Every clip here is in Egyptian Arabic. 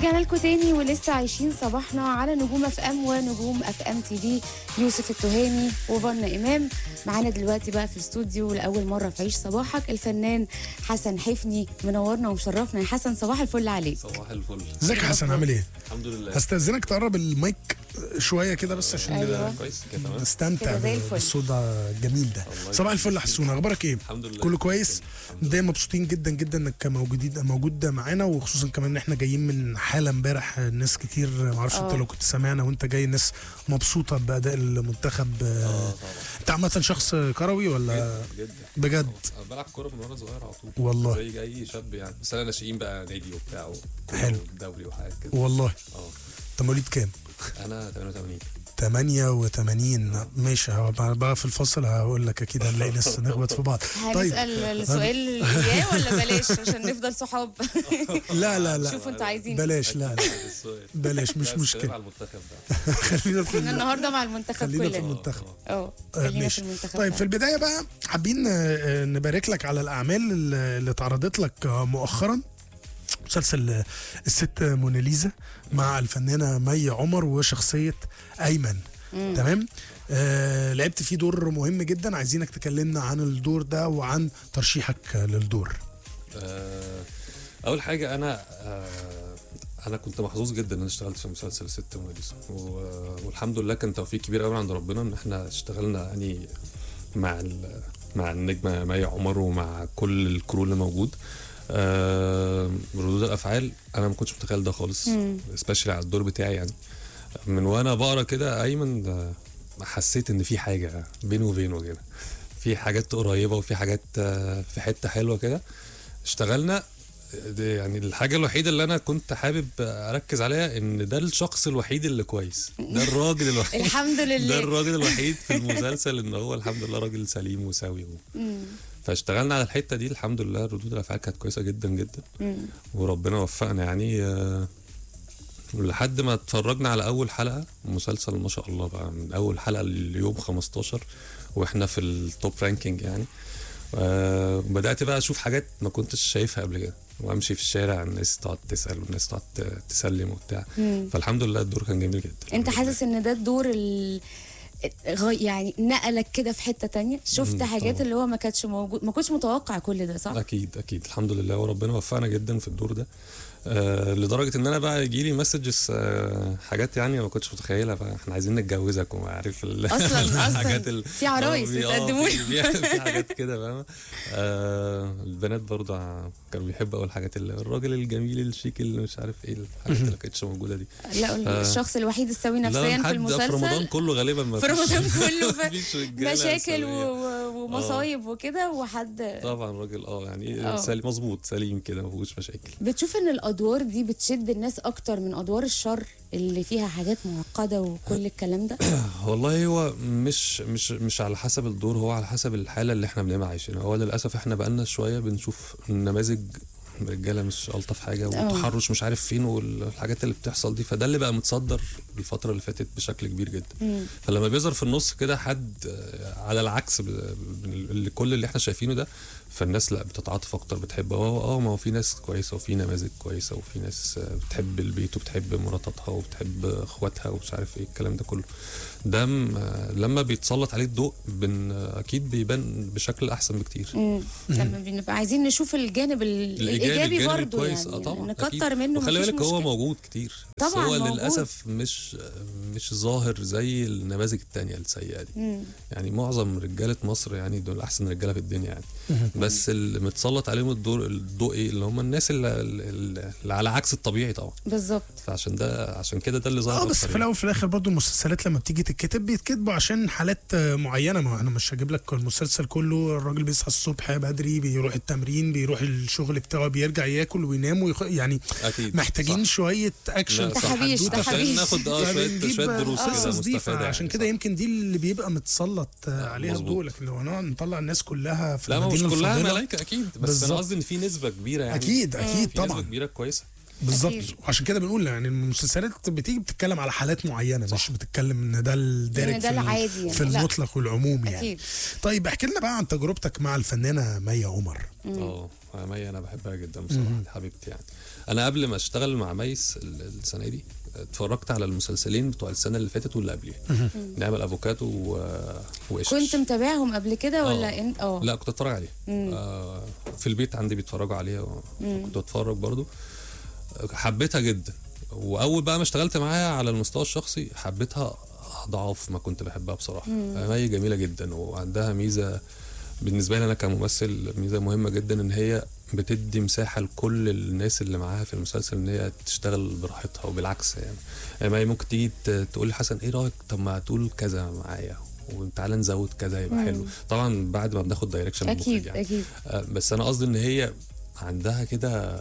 ورجعنا لكم تاني ولسه عايشين صباحنا على نجوم اف ام ونجوم اف ام تي في يوسف التهامي وفنا امام معانا دلوقتي بقى في الاستوديو لاول مره في عيش صباحك الفنان حسن حفني منورنا ومشرفنا يا حسن صباح الفل عليك صباح الفل ازيك يا حسن عامل ايه؟ الحمد لله هستأذنك تقرب المايك شويه كده بس عشان أيوة. نبقى كويس كده تمام نستمتع كده زي الفل. بالصوت الجميل ده الله صباح الفل يا حسون اخبارك ايه؟ الحمد لله كله كويس دايما مبسوطين جدا جدا انك موجودين موجود معانا وخصوصا كمان ان احنا جايين من حاله امبارح ناس كتير ما اعرفش انت آه. لو كنت سامعنا وانت جاي ناس مبسوطه باداء المنتخب اه آه، طبعا انت عامه شخص كروي ولا جدا بجد انا بلعب كوره من وانا صغير على طول والله. زي اي شاب يعني بس انا ناشئين بقى نادي وبتاع وكورة حلو. ودوري وحاجات كده والله اه انت مواليد كام؟ انا 88 88 ماشي هبقى بقى في الفصل هقول لك اكيد هنلاقي ناس نخبط في بعض طيب هنسال السؤال اياه ولا بلاش عشان نفضل صحاب لا لا لا شوفوا انتوا عايزين بلاش لا لا هذا السؤال بلاش مش لا، بس مشكلة. كلام على المنتخب ده خلينا في احنا النهارده مع المنتخب خلينا في كلنا المنتخب اه آه، خلينا في ماشي المنتخب طيب في فعلا. البدايه بقى حابين آه، آه، نبارك لك على الاعمال اللي اللي اتعرضت لك آه، مؤخرا مسلسل آه، الست موناليزا مع الفنانه مي عمر وشخصيه ايمن تمام آه لعبت فيه دور مهم جدا عايزينك تكلمنا عن الدور ده وعن ترشيحك آه، للدور آه، اول حاجه انا آه، انا كنت محظوظ جدا ان انا اشتغلت في مسلسل ست موناليزا و- والحمد لله كان توفيق كبير قوي عند ربنا ان احنا اشتغلنا يعني مع ال- مع النجمه مي عمر ومع كل الكرو اللي موجود آه، ردود الافعال انا ما كنتش متخيل ده خالص سبيشالي على الدور بتاعي يعني من وانا بقرا كده ايمن ده حسيت ان في حاجه بيني وبينه كده في حاجات قريبه وفي حاجات آه، في حته حلوه كده اشتغلنا دي يعني الحاجة الوحيدة اللي أنا كنت حابب أركز عليها إن ده الشخص الوحيد اللي كويس ده الراجل الوحيد الحمد ده لله الراجل الوحيد في المسلسل إن هو الحمد لله راجل سليم وسوي و... فاشتغلنا على الحتة دي الحمد لله ردود الأفعال كانت كويسة جدا جدا مم. وربنا وفقنا يعني آه، لحد ما اتفرجنا على اول حلقه مسلسل ما شاء الله بقى من اول حلقه ليوم 15 واحنا في التوب رانكينج يعني آه، بدات بقى اشوف حاجات ما كنتش شايفها قبل كده وامشي في الشارع الناس تقعد تسال والناس تقعد ت- تسلم وبتاع مم. فالحمد لله الدور كان جميل جدا انت حاسس ان ده الدور ال... غ- يعني نقلك كده في حته تانية شفت مم، حاجات طبعا. اللي هو ما كانتش موجود ما كنتش متوقع كل ده صح اكيد اكيد الحمد لله وربنا وفقنا جدا في الدور ده آه لدرجه ان انا بقى يجي لي مسجز آه حاجات يعني ما كنتش متخيلها بقى احنا عايزين نتجوزك وعارف ال- اصلا الحاجات اصلا ال- في عرايس آه، في- آه، بتقدموا في- في في حاجات كده فاهمه آه البنات برضه ع- كانوا بيحبوا اول الحاجات اللي الراجل الجميل الشيك اللي مش عارف ايه الحاجات اللي ما كانتش موجوده دي لا الشخص الوحيد السوي لا نفسيا في لحد في رمضان المسلسل كله غالبا ما في فيش- رمضان كله ف- مفيش رجالة مشاكل و... سوية. و... ومصايب وكده وحد طبعا راجل اه يعني آه. سليم مظبوط سليم كده ما فيهوش مشاكل بتشوف ان الادوار دي بتشد الناس اكتر من ادوار الشر اللي فيها حاجات معقده وكل الكلام ده والله هو مش مش مش على حسب الدور هو على حسب الحاله اللي احنا بنبقى عايشينها هو للاسف احنا بقالنا شويه بنشوف نماذج رجاله مش الطف حاجه آه. وتحرش مش عارف فين والحاجات اللي بتحصل دي فده اللي بقى متصدر الفتره اللي فاتت بشكل كبير جدا مم. فلما بيظهر في النص كده حد آه، على العكس ب- ب- اللي كل اللي احنا شايفينه ده فالناس لا بتتعاطف اكتر بتحب اه اه ما هو في ناس كويسه وفي نماذج كويسه وفي ناس آه، بتحب البيت وبتحب مراتاتها وبتحب اخواتها ومش عارف ايه الكلام ده كله ده م- آه، لما بيتسلط عليه الضوء بن آه، اكيد بيبان بشكل احسن بكتير مم. لما بنبقى عايزين نشوف الجانب ال- الايجابي الجانب برضه الكويس، يعني اه طبعا نكتر أكيد. منه وخلي مفيش بالك هو مشكلة. موجود كتير بس طبعاً هو موجود. للاسف مش مش ظاهر زي النماذج التانية السيئه دي مم. يعني معظم رجاله مصر يعني دول احسن رجاله في الدنيا يعني بس اللي متسلط عليهم الدور الضوء ايه اللي هم الناس اللي, اللي اللي على عكس الطبيعي طبعا بالظبط فعشان ده عشان كده ده اللي ظهر اه بس أكتر في يعني. الاول وفي الاخر برضه المسلسلات لما بتيجي تتكتب بيتكتبوا عشان حالات آه، معينه ما انا مش هجيب لك المسلسل كله الراجل بيصحى الصبح بدري بيروح التمرين بيروح الشغل بتاعه بيرجع ياكل وينام ويخ... يعني اكيد محتاجين صح. شويه اكشن لا، في صح. تحابيش، حدوتة. تحابيش. عشان ناخد اه شويه فبنجيب شويه دروس كده قصص دي مستفاده فعشان يعني، كده صح. يمكن دي اللي بيبقى متسلط آه، عليها مظبوط. الضوء لكن لو هنقعد نطلع الناس كلها في لا ما مش المدينه كلها الفاضله ملايكه اكيد بس بالظبط. انا قصدي ان في نسبه كبيره يعني اكيد اكيد في نسبه طبعا كبيره كويسه بالظبط أكيد. وعشان كده بنقول يعني المسلسلات بتيجي بتتكلم على حالات معينه مش بتتكلم ان ده الدارج إن ده في, ال- العادي يعني. في لا. المطلق والعموم يعني اكيد طيب احكي لنا بقى عن تجربتك مع الفنانه مي عمر اه مي انا بحبها جدا بصراحه دي حبيبتي يعني انا قبل ما اشتغل مع ميس ال- السنه دي اتفرجت على المسلسلين بتوع السنه اللي فاتت واللي قبليها نعمل افوكاتو و... وإيش كنت متابعهم قبل كده ولا آه. انت اه لا كنت اتفرج عليها مم. آه في البيت عندي بيتفرجوا عليها كنت اتفرج برضو حبيتها جدا واول بقى ما اشتغلت معاها على المستوى الشخصي حبيتها اضعاف ما كنت بحبها بصراحه هي جميله جدا وعندها ميزه بالنسبه لي انا كممثل ميزه مهمه جدا ان هي بتدي مساحه لكل الناس اللي معاها في المسلسل ان هي تشتغل براحتها وبالعكس يعني يعني ما هي ممكن تيجي ت- تقول لي حسن ايه رايك طب ما تقول كذا معايا وتعالى نزود كذا يبقى حلو طبعا بعد ما بناخد دايركشن من المخرج اكيد يعني. اكيد آه، بس انا قصدي ان هي عندها كده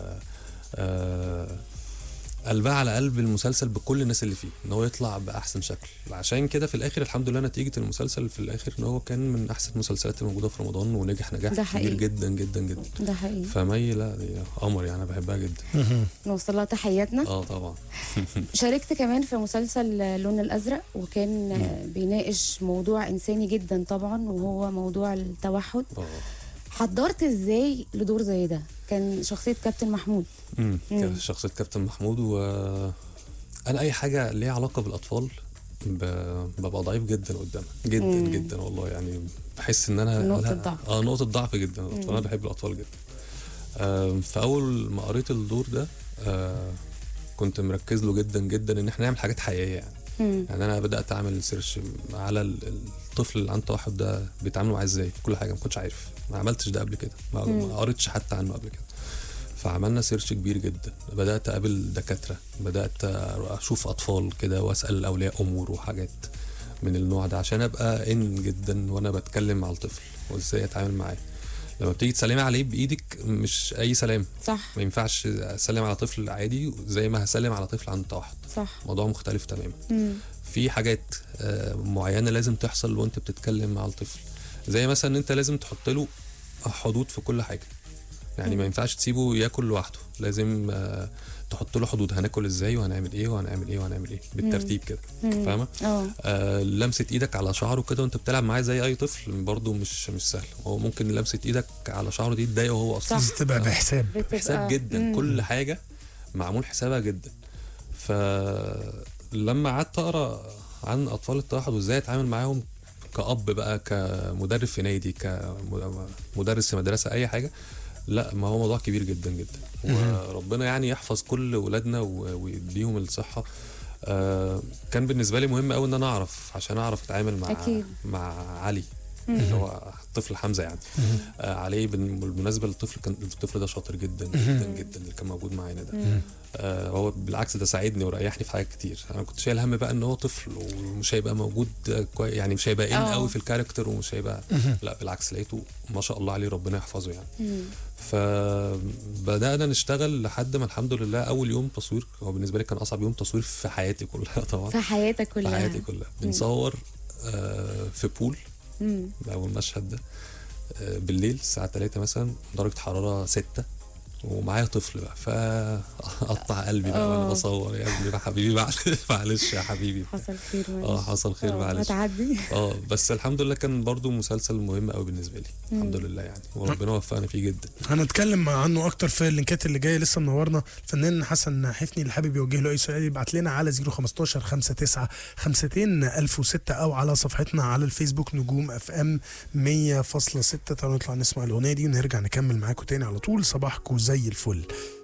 آه، قلبها على قلب المسلسل بكل الناس اللي فيه ان هو يطلع باحسن شكل عشان كده في الاخر الحمد لله نتيجه المسلسل في الاخر ان هو كان من احسن المسلسلات الموجوده في رمضان ونجح نجاح ده كبير حقيقي. جدا جدا جدا ده حقيقي فمي لا دي قمر يعني انا بحبها جدا نوصل لها تحياتنا اه طبعا شاركت كمان في مسلسل اللون الازرق وكان آه، بيناقش موضوع انساني جدا طبعا وهو موضوع التوحد اه حضرت ازاي لدور زي ده كان شخصيه كابتن محمود امم مم. كان شخصيه كابتن محمود و انا اي حاجه ليها علاقه بالاطفال ب... ببقى ضعيف جدا قدامها جدا مم. جدا والله يعني بحس ان انا نقطة لا- ضعف. اه نقطه ضعف جدا الأطفال. انا بحب الاطفال جدا آه فاول ما قريت الدور ده آه كنت مركز له جدا جدا ان احنا نعمل حاجات حقيقيه يعني مم. يعني انا بدات اعمل سيرش على ال- الطفل اللي عنده توحد ده بيتعاملوا معاه ازاي كل حاجه ما كنتش عارف ما عملتش ده قبل كده ما ما قريتش حتى عنه قبل كده فعملنا سيرش كبير جدا بدات اقابل دكاتره بدات اشوف اطفال كده واسال اولياء امور وحاجات من النوع ده عشان ابقى ان جدا وانا بتكلم مع الطفل وازاي اتعامل معاه لما بتيجي تسلمي عليه بايدك مش اي سلام صح ما ينفعش اسلم على طفل عادي زي ما هسلم على طفل عنده توحد صح موضوع مختلف تماما مم. في حاجات آه، معينه لازم تحصل وانت بتتكلم مع الطفل زي مثلا ان انت لازم تحط له حدود في كل حاجه يعني ما ينفعش تسيبه ياكل لوحده لازم آه، تحط له حدود هناكل ازاي وهنعمل ايه وهنعمل ايه وهنعمل ايه بالترتيب كده فاهمه اه آه لمسه ايدك على شعره كده وانت بتلعب معاه زي اي طفل برضه مش مش سهل هو ممكن لمسه ايدك على شعره دي تضايقه هو اصلا صح. تبقى بحساب بتبقى حساب جدا مم. كل حاجه معمول حسابها جدا فلما قعدت اقرا عن اطفال التوحد وازاي اتعامل معاهم كأب بقى كمدرب في نادي كمدرس في مدرسه اي حاجه لا ما هو موضوع كبير جدا جدا وربنا يعني يحفظ كل ولادنا و- ويديهم الصحه آه كان بالنسبه لي مهم قوي ان انا اعرف عشان اعرف اتعامل مع أكيد. مع علي اللي هو طفل حمزه يعني آه عليه بال- بالمناسبه للطفل كان الطفل ده شاطر جدا جدا جدا اللي كان موجود معانا ده آه هو بالعكس ده ساعدني وريحني في حاجات كتير انا كنت شايل هم بقى ان هو طفل ومش هيبقى موجود آه، كوي يعني مش هيبقى ان آه. قوي في الكاركتر ومش هيبقى لا بالعكس لقيته ما شاء الله عليه ربنا يحفظه يعني مم. فبدانا نشتغل لحد ما الحمد لله اول يوم تصوير هو بالنسبه لي كان اصعب يوم تصوير في حياتي كلها طبعا في حياتك في كلها حياتي كلها بنصور آه في بول مم. اول مشهد ده آه، بالليل الساعه 3 مثلا درجه حراره 6 ومعايا طفل بقى فقطع قلبي بقى وانا آه. بصور يا ابني يا حبيبي معلش معلش يا حبيبي حصل خير معلش. اه حصل خير آه، معلش هتعدي اه بس الحمد لله كان برضو مسلسل مهم قوي بالنسبه لي الحمد لله يعني وربنا وفقنا فيه جدا هنتكلم عنه اكتر في اللينكات اللي جايه لسه منورنا الفنان حسن حفني اللي حابب يوجه له اي سؤال يبعت لنا على 015 59 52 1006 او على صفحتنا على الفيسبوك نجوم اف ام 100.6 تعالوا نطلع نسمع الاغنيه دي ونرجع نكمل معاكم تاني على طول صباحكم زي الفل